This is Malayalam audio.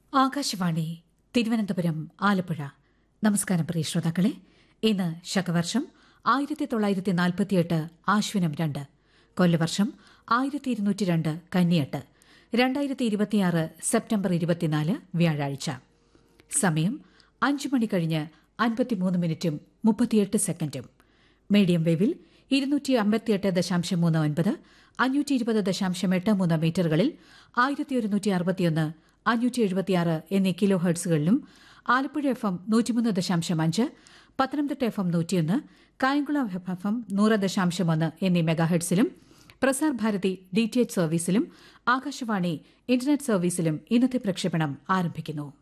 ആകാശവാണി തിരുവനന്തപുരം ആലപ്പുഴ നമസ്കാരം പ്രിയ ശ്രോതാക്കളെ ഇന്ന് ശകവർഷം ആയിരത്തി തൊള്ളായിരത്തി നാൽപ്പത്തിയെട്ട് ആശ്വിനം രണ്ട് കൊല്ലവർഷം ആയിരത്തി ഇരുന്നൂറ്റി രണ്ട് കന്നിയെട്ട് രണ്ടായിരത്തി ഇരുപത്തിയാറ് സെപ്റ്റംബർ ഇരുപത്തിനാല് വ്യാഴാഴ്ച സമയം അഞ്ചു മണി കഴിഞ്ഞ് അൻപത്തിമൂന്ന് മിനിറ്റും മുപ്പത്തിയെട്ട് സെക്കൻഡും മീഡിയം വേവിൽ ഇരുന്നൂറ്റി അമ്പത്തിയെട്ട് ദശാംശം മൂന്ന് ഒൻപത് അഞ്ഞൂറ്റി ഇരുപത് ദശാംശം എട്ട് മൂന്ന് മീറ്ററുകളിൽ ആയിരത്തി ഒരുന്നൂറ്റി അറുപത്തിയൊന്ന് അഞ്ഞൂറ്റി എഴുപത്തിയാറ് എന്നീ കിലോ ഹെർട്സുകളിലും ആലപ്പുഴ എഫ് എം നൂറ്റിമൂന്ന് ദശാംശം അഞ്ച് പത്തനംതിട്ട എഫ് എം നൂറ്റിയൊന്ന് കായംകുളം എഫ് എം നൂറ് ദശാംശം ഒന്ന് എന്നീ മെഗാഹെർട്സിലും Prasar Bharati D T H സർവീസിലും ആകാശവാണി ഇന്റർനെറ്റ് സർവീസിലും ഇന്നത്തെ പ്രക്ഷേപണം ആരംഭിക്കുന്നു